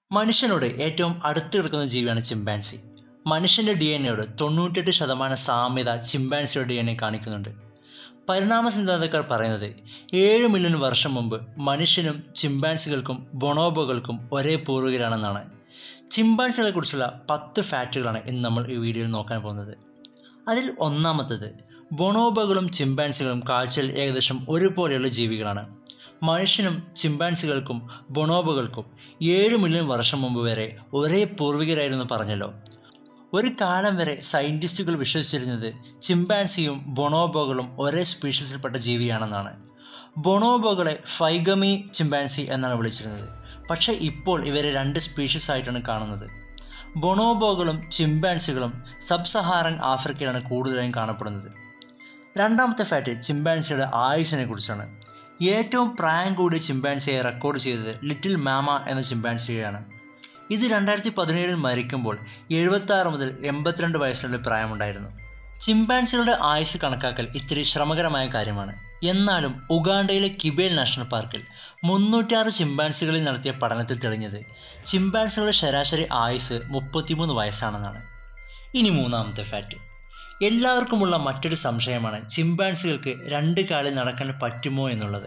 മനുഷ്യനോട് ഏറ്റവും അടുത്ത് കിടക്കുന്ന ജീവിയാണ് ചിമ്പാൻസി മനുഷ്യന്റെ ഡി എൻ എയോട് തൊണ്ണൂറ്റെട്ട് ശതമാനം സാമ്യത ചിമ്പാൻസിയുടെ ഡി എൻ എ കാണിക്കുന്നുണ്ട് പരിണാമ സിദ്ധാന്തക്കാർ പറയുന്നത് ഏഴ് മില്യൺ വർഷം മുമ്പ് മനുഷ്യനും ചിമ്പാൻസികൾക്കും ബൊണോബോകൾക്കും ഒരേ പൂർവികരാണെന്നാണ് ചിമ്പാൻസികളെ കുറിച്ചുള്ള പത്ത് ഫാക്റ്റുകളാണ് ഇന്ന് നമ്മൾ ഈ വീഡിയോയിൽ നോക്കാൻ പോകുന്നത് അതിൽ ഒന്നാമത്തത് ബൊണോബോകളും ചിമ്പാൻസികളും കാഴ്ചയിൽ ഏകദേശം ഒരുപോലെയുള്ള ജീവികളാണ് മനുഷ്യനും ചിമ്പാൻസികൾക്കും ബൊണോബോകൾക്കും ഏഴ് മില്യൺ വർഷം മുമ്പ് വരെ ഒരേ പൂർവികരായിരുന്നു പറഞ്ഞല്ലോ ഒരു കാലം വരെ സയന്റിസ്റ്റുകൾ വിശ്വസിച്ചിരുന്നത് ചിമ്പാൻസിയും ബൊണോബോകളും ഒരേ സ്പീഷീസിൽപ്പെട്ട ജീവിയാണെന്നാണ് ബൊണോബോകളെ ഫൈഗമി ചിമ്പാൻസി എന്നാണ് വിളിച്ചിരുന്നത് പക്ഷേ ഇപ്പോൾ ഇവരെ രണ്ട് സ്പീഷീസ് ആയിട്ടാണ് കാണുന്നത് ബൊണോബോകളും ചിമ്പാൻസികളും സബ് സഹാറൻ ആഫ്രിക്കയിലാണ് കൂടുതലായും കാണപ്പെടുന്നത് രണ്ടാമത്തെ ഫാക്റ്റ് ചിമ്പാൻസിയുടെ ആയുസിനെ കുറിച്ചാണ് ഏറ്റവും പ്രായം കൂടിയ ചിമ്പാൻസിയെ റെക്കോർഡ് ചെയ്തത് ലിറ്റിൽ മാമ എന്ന ചിമ്പാൻസിയെയാണ് ഇത് രണ്ടായിരത്തി പതിനേഴിൽ മരിക്കുമ്പോൾ എഴുപത്തി ആറ് മുതൽ എൺപത്തിരണ്ട് വയസ്സിനുള്ള പ്രായമുണ്ടായിരുന്നു ചിമ്പാൻസികളുടെ ആയുസ് കണക്കാക്കൽ ഇത്തിരി ശ്രമകരമായ കാര്യമാണ് എന്നാലും ഉഗാണ്ടയിലെ കിബേൽ നാഷണൽ പാർക്കിൽ മുന്നൂറ്റാറ് ചിമ്പാൻസികളിൽ നടത്തിയ പഠനത്തിൽ തെളിഞ്ഞത് ചിമ്പാൻസികളുടെ ശരാശരി ആയുസ് മുപ്പത്തിമൂന്ന് വയസ്സാണെന്നാണ് ഇനി മൂന്നാമത്തെ ഫാക്റ്റ് എല്ലാവർക്കുമുള്ള മറ്റൊരു സംശയമാണ് ചിമ്പാൻസികൾക്ക് രണ്ട് കാലിൽ നടക്കാൻ പറ്റുമോ എന്നുള്ളത്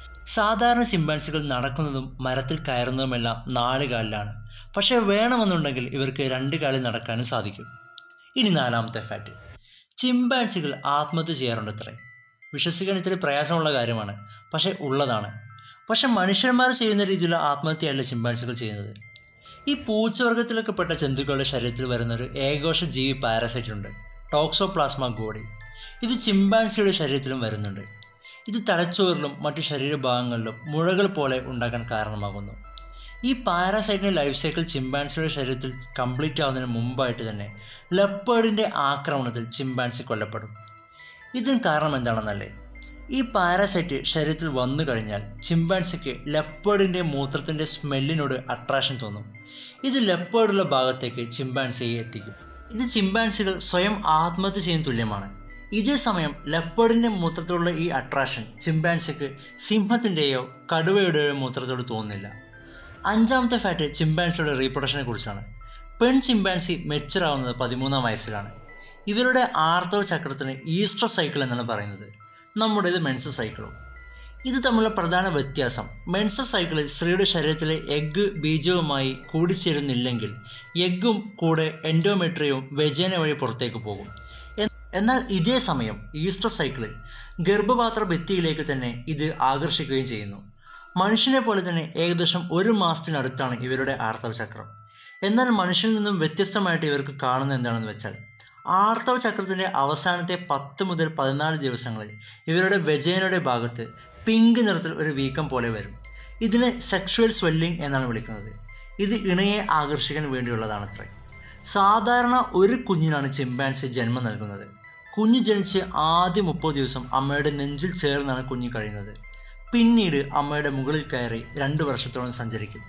സാധാരണ ചിമ്പാൻസികൾ നടക്കുന്നതും മരത്തിൽ കയറുന്നതുമെല്ലാം നാല് കാലിലാണ് പക്ഷേ വേണമെന്നുണ്ടെങ്കിൽ ഇവർക്ക് രണ്ട് കാലിൽ നടക്കാനും സാധിക്കും ഇനി നാലാമത്തെ ഫാക്റ്റ് ചിമ്പാൻസികൾ ആത്മഹത്യ ചെയ്യാറുണ്ടത്രേ വിശ്വസിക്കാൻ ഇത്തിരി പ്രയാസമുള്ള കാര്യമാണ് പക്ഷേ ഉള്ളതാണ് പക്ഷെ മനുഷ്യന്മാർ ചെയ്യുന്ന രീതിയിലുള്ള ആത്മഹത്യയല്ല ചിമ്പാൻസികൾ ചെയ്യുന്നത് ഈ പൂച്ചവർഗത്തിലൊക്കെ പെട്ട ജന്തുക്കളുടെ ശരീരത്തിൽ വരുന്ന ഒരു ഏകോശ ജീവി പാരസൈറ്റ് ഉണ്ട് ടോക്സോപ്ലാസ്മ ഗോഡി ഇത് ചിമ്പാൻസിയുടെ ശരീരത്തിലും വരുന്നുണ്ട് ഇത് തലച്ചോറിലും മറ്റു ശരീരഭാഗങ്ങളിലും മുഴകൾ പോലെ ഉണ്ടാക്കാൻ കാരണമാകുന്നു ഈ പാരാസൈറ്റിന്റെ ലൈഫ് സൈക്കിൾ ചിമ്പാൻസിയുടെ ശരീരത്തിൽ കംപ്ലീറ്റ് ആവുന്നതിന് മുമ്പായിട്ട് തന്നെ ലെപ്പേർഡിന്റെ ആക്രമണത്തിൽ ചിമ്പാൻസി കൊല്ലപ്പെടും ഇതിന് കാരണം എന്താണെന്നല്ലേ ഈ പാരാസൈറ്റ് ശരീരത്തിൽ വന്നു കഴിഞ്ഞാൽ ചിമ്പാൻസിക്ക് ലെപ്പേർഡിന്റെ മൂത്രത്തിന്റെ സ്മെല്ലിനോട് അട്രാക്ഷൻ തോന്നും ഇത് ലെപ്പേർഡുള്ള ഭാഗത്തേക്ക് ചിമ്പാൻസിയെ എത്തിക്കും ഇത് ചിമ്പാൻസികൾ സ്വയം ആത്മഹത്യ ചെയ്യുന്ന തുല്യമാണ് ഇതേ സമയം ലെപ്പേർഡിന്റെ മൂത്രത്തോടുള്ള ഈ അട്രാക്ഷൻ ചിമ്പാൻസിക്ക് സിംഹത്തിന്റെയോ കടുവയുടെയോ മൂത്രത്തോട് തോന്നുന്നില്ല അഞ്ചാമത്തെ ഫാക്റ്റ് ചിമ്പാൻസിയുടെ റീപ്രൊഡക്ഷനെ കുറിച്ചാണ് പെൺ ചിമ്പാൻസി മെച്ചുർ ആവുന്നത് പതിമൂന്നാം വയസ്സിലാണ് ഇവരുടെ ആർത്തവ ചക്രത്തിന് ഈസ്റ്റർ സൈക്കിൾ എന്നാണ് പറയുന്നത് നമ്മുടേത് മെൻസ സൈക്കിളും ഇത് തമ്മിലുള്ള പ്രധാന വ്യത്യാസം മെൻസ സൈക്കിളിൽ സ്ത്രീയുടെ ശരീരത്തിലെ എഗ്ഗ് ബീജവുമായി കൂടിച്ചേരുന്നില്ലെങ്കിൽ എഗ്ഗും കൂടെ എൻഡോമെട്രിയും വെജേന വഴി പുറത്തേക്ക് പോകും എന്നാൽ ഇതേ സമയം ഈസ്റ്റർ സൈക്കിളിൽ ഗർഭപാത്ര ഭിത്തിയിലേക്ക് തന്നെ ഇത് ആകർഷിക്കുകയും ചെയ്യുന്നു മനുഷ്യനെ പോലെ തന്നെ ഏകദേശം ഒരു മാസത്തിനടുത്താണ് ഇവരുടെ ആർത്തവ ചക്രം എന്നാൽ മനുഷ്യനിൽ നിന്നും വ്യത്യസ്തമായിട്ട് ഇവർക്ക് കാണുന്നത് എന്താണെന്ന് വെച്ചാൽ ആർത്തവ ചക്രത്തിന്റെ അവസാനത്തെ പത്ത് മുതൽ പതിനാല് ദിവസങ്ങളിൽ ഇവരുടെ വെജേനയുടെ ഭാഗത്ത് പിങ്ക് നിറത്തിൽ ഒരു വീക്കം പോലെ വരും ഇതിനെ സെക്ഷുവൽ സ്വെല്ലിംഗ് എന്നാണ് വിളിക്കുന്നത് ഇത് ഇണയെ ആകർഷിക്കാൻ വേണ്ടിയുള്ളതാണത്രേ സാധാരണ ഒരു കുഞ്ഞിനാണ് ചിമ്പാൻസി ജന്മം നൽകുന്നത് കുഞ്ഞ് ജനിച്ച് ആദ്യ മുപ്പത് ദിവസം അമ്മയുടെ നെഞ്ചിൽ ചേർന്നാണ് കുഞ്ഞ് കഴിയുന്നത് പിന്നീട് അമ്മയുടെ മുകളിൽ കയറി രണ്ട് വർഷത്തോളം സഞ്ചരിക്കും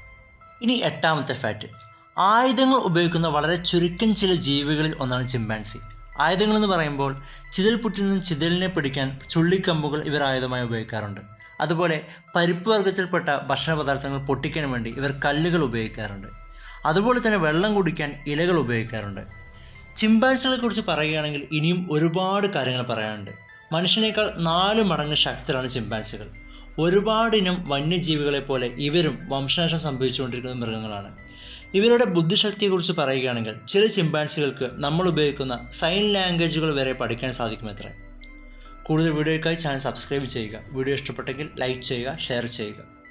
ഇനി എട്ടാമത്തെ ഫാക്റ്റ് ആയുധങ്ങൾ ഉപയോഗിക്കുന്ന വളരെ ചുരുക്കം ചില ജീവികളിൽ ഒന്നാണ് ചിമ്പാൻസി ആയുധങ്ങൾ എന്ന് പറയുമ്പോൾ ചിതൽപുറ്റിൽ നിന്നും ചിതലിനെ പിടിക്കാൻ ചുള്ളിക്കമ്പുകൾ ഇവർ ആയുധമായി ഉപയോഗിക്കാറുണ്ട് അതുപോലെ പരിപ്പ് വർഗത്തിൽപ്പെട്ട ഭക്ഷണ പദാർത്ഥങ്ങൾ പൊട്ടിക്കാൻ വേണ്ടി ഇവർ കല്ലുകൾ ഉപയോഗിക്കാറുണ്ട് അതുപോലെ തന്നെ വെള്ളം കുടിക്കാൻ ഇലകൾ ഉപയോഗിക്കാറുണ്ട് ചിമ്പാൻസികളെ കുറിച്ച് പറയുകയാണെങ്കിൽ ഇനിയും ഒരുപാട് കാര്യങ്ങൾ പറയാനുണ്ട് മനുഷ്യനേക്കാൾ നാല് മടങ്ങ് ശക്തരാണ് ചിമ്പാൻസികൾ ഒരുപാട് ഇനം വന്യജീവികളെ പോലെ ഇവരും വംശനാശം സംഭവിച്ചുകൊണ്ടിരിക്കുന്ന മൃഗങ്ങളാണ് ഇവരുടെ ബുദ്ധിശക്തിയെക്കുറിച്ച് പറയുകയാണെങ്കിൽ ചില ചിമ്പാൻസികൾക്ക് നമ്മൾ ഉപയോഗിക്കുന്ന സൈൻ ലാംഗ്വേജുകൾ വരെ പഠിക്കാൻ സാധിക്കുമത്രേ കൂടുതൽ വീഡിയോയ്ക്കായി ചാനൽ സബ്സ്ക്രൈബ് ചെയ്യുക വീഡിയോ ഇഷ്ടപ്പെട്ടെങ്കിൽ ലൈക്ക് ചെയ്യുക ഷെയർ ചെയ്യുക